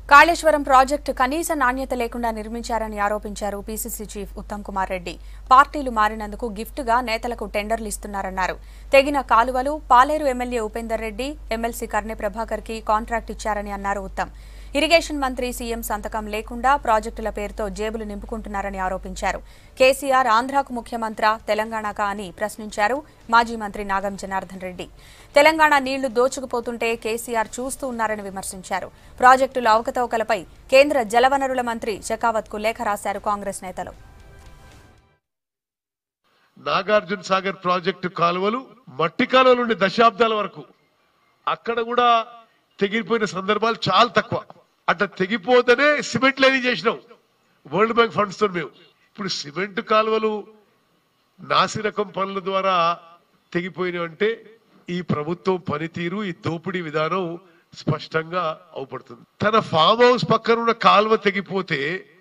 Kaleshwaram project కనీస నాణ్యత లేకుండా నిర్మించారని ఆరోపించారు పీసీసీ చీఫ్ ఉత్తమ్ కుమార్ రెడ్డి పార్టీలు మారినందుకు గిఫ్ట్గా నేతలకు టెండర్లు ఇస్తున్నారన్నారు తెగిన కాలువలు పాలేరు ఎమ్మెల్యే ఉపేందర్ రెడ్డి ఎమ్మెల్సీ కర్నె ప్రభాకర్ కి కాంట్రాక్ట్ ఇచ్చారని అన్నారు ఉత్తమ్ ఇరిగేషన్ మంత్రి సీఎం సంతకం లేకుండా ప్రాజెక్టుల పేరుతో జేబులు నింపుకుంటున్నారని ఆరోపించారు కేసీఆర్ ఆంధ్రాకు ముఖ్యమంత్రా తెలంగాణకా అని ప్రశ్నించారు మాజీ మంత్రి నాగం జనార్దన్ రెడ్డి తెలంగాణ నీళ్లు దోచుకుపోతుంటే కేసీఆర్ చూస్తూ ఉన్నారని విమర్శించారు ప్రాజెక్టుల అవకతవకలపై కేంద్ర జలవనరుల మంత్రి షెకావత్కు లేఖ రాశారు కాంగ్రెస్ నేతలు నాగార్జున సాగర్ ప్రాజెక్టు కాలువలు మట్టి కాలువలు ఉండే దశాబ్దాల వరకు అక్కడ కూడా తెగిపోయిన సందర్భాలు చాలా తక్కువ అట్లా తెగిపోతేనే సిమెంట్ లైన్ చేసినాం వరల్డ్ బ్యాంక్ ఫండ్స్ తో మేము ఇప్పుడు సిమెంట్ కాలువలు నాసిరకం పనుల ద్వారా తెగిపోయినాయంటే ఈ ప్రభుత్వం పనితీరు ఈ దోపిడీ విధానం స్పష్టంగా అవుపడుతుంది తన ఫామ్ హౌస్ పక్కన ఉన్న కాలువ తెగిపోతే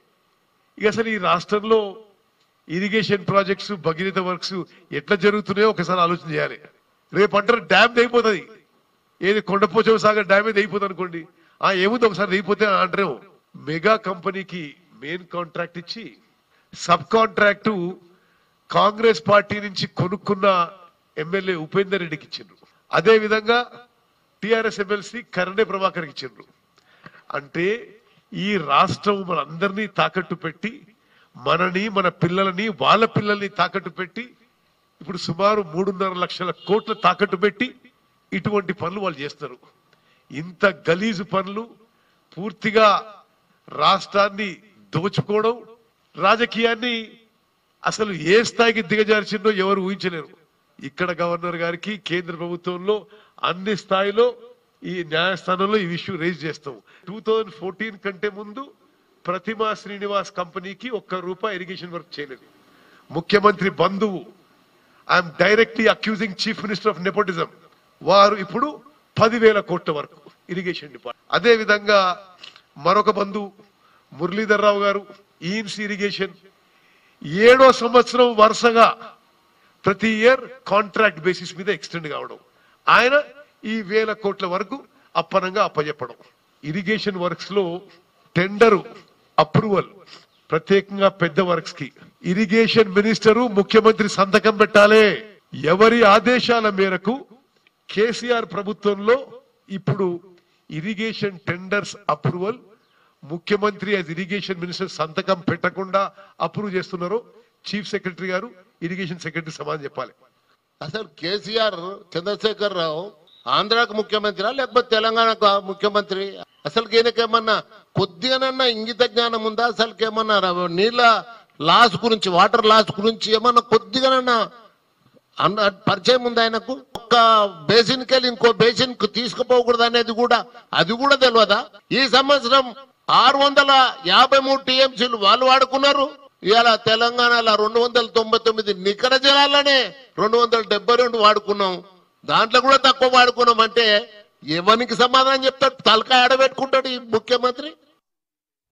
ఇక అసలు ఈ రాష్ట్రంలో ఇరిగేషన్ ప్రాజెక్ట్స్ భగీరథ వర్క్స్ ఎట్లా జరుగుతున్నాయో ఒకసారి ఆలోచన చేయాలి రేపు అంటారు డ్యామ్ తెగిపోతుంది ఏది కొండపోచవ సాగర్ డ్యామ్ ఏది అయిపోతుంది అనుకోండి ఆ ఏముంది ఒకసారి తెగిపోతే అంటారేమో మెగా కంపెనీకి మెయిన్ కాంట్రాక్ట్ ఇచ్చి సబ్ కాంట్రాక్టు కాంగ్రెస్ పార్టీ నుంచి కొనుక్కున్న ఎమ్మెల్యే ఉపేందర్ రెడ్డికి ఇచ్చిండ్రు అదే విధంగా టిఆర్ఎస్ ఎమ్మెల్సీ కరణే ప్రభాకర్కి ఇచ్చిండ్రు అంటే ఈ రాష్ట్రం మనందరినీ తాకట్టు పెట్టి మనని మన పిల్లలని వాళ్ళ పిల్లల్ని తాకట్టు పెట్టి ఇప్పుడు సుమారు మూడున్నర లక్షల కోట్ల తాకట్టు పెట్టి ఇటువంటి పనులు వాళ్ళు చేస్తారు ఇంత గలీజు పనులు పూర్తిగా రాష్ట్రాన్ని దోచుకోవడం రాజకీయాన్ని అసలు ఏ స్థాయికి దిగజార్చిందో ఎవరు ఊహించలేరు ఇక్కడ గవర్నర్ గారికి కేంద్ర ప్రభుత్వంలో అన్ని స్థాయిలో ఈ న్యాయస్థానంలో ఈ విషయం రేజ్ చేస్తాం టూ థౌజండ్ ఫోర్టీన్ కంటే ముందు ప్రతిమా శ్రీనివాస్ కంపెనీకి ఒక్క రూపాయి ఇరిగేషన్ వర్క్ చేయలేదు ముఖ్యమంత్రి బంధువు I'm directly accusing chief minister of nepotism వారు ఇప్పుడు పదివేల కోట్ల వరకు ఇరిగేషన్ డిపార్ట్మెంట్ అదే విధంగా మరొక బంధువు మురళీధర్ రావు గారు ఈఎన్సీ ఇరిగేషన్ ఏడో సంవత్సరం వరుసగా ప్రతి ఇయర్ కాంట్రాక్ట్ బేసిస్ మీద ఎక్స్టెండ్ కావడం ఆయన ఈ వేల కోట్ల వరకు అప్పనంగా అప్పజెప్పడం ఇరిగేషన్ వర్క్స్ లో టెండరు అప్రూవల్ ప్రత్యేకంగా పెద్ద వర్క్స్ కి ఇరిగేషన్ మినిస్టరు ముఖ్యమంత్రి సంతకం పెట్టాలి ఎవరి ఆదేశాల మేరకు కేసీఆర్ ప్రభుత్వంలో ఇప్పుడు ఇరిగేషన్ టెండర్స్ అప్రూవల్ ముఖ్యమంత్రి యాజ్ ఇరిగేషన్ మినిస్టర్ సంతకం పెట్టకుండా అప్రూవ్ చేస్తున్నారో చీఫ్ సెక్రటరీ గారు ఇరిగేషన్ సెక్రటరీ సమాధానం చెప్పాలి అసలు కేసీఆర్ చంద్రశేఖర్ రావు ఆంధ్రాకు ముఖ్యమంత్రి లేకపోతే తెలంగాణకు ముఖ్యమంత్రి అసలు ఈయనకేమన్నా కొద్దిగానన్నా ఇంగిత జ్ఞానం ఉందా అసలు ఏమన్నా నీళ్ళ లాస్ గురించి వాటర్ లాస్ గురించి ఏమన్నా కొద్దిగానన్నా అన్న పరిచయం ఉంది ఆయనకు ఒక్క బేసిన్ కెళ్ళి ఇంకో బేసిన్ కు తీసుకుపోకూడదు అనేది కూడా అది కూడా తెలియదా ఈ సంవత్సరం ఆరు వందల యాభై మూడు టీఎంసీలు వాళ్ళు వాడుకున్నారు ఇవాళ తెలంగాణలో రెండు వందల తొంభై తొమ్మిది నికర జలాలనే రెండు వందల డెబ్బై రెండు వాడుకున్నాం దాంట్లో కూడా తక్కువ వాడుకున్నాం అంటే ఎవరికి సమాధానం చెప్తాడు తలకాయ ఆడబెట్టుకుంటాడు ఈ ముఖ్యమంత్రి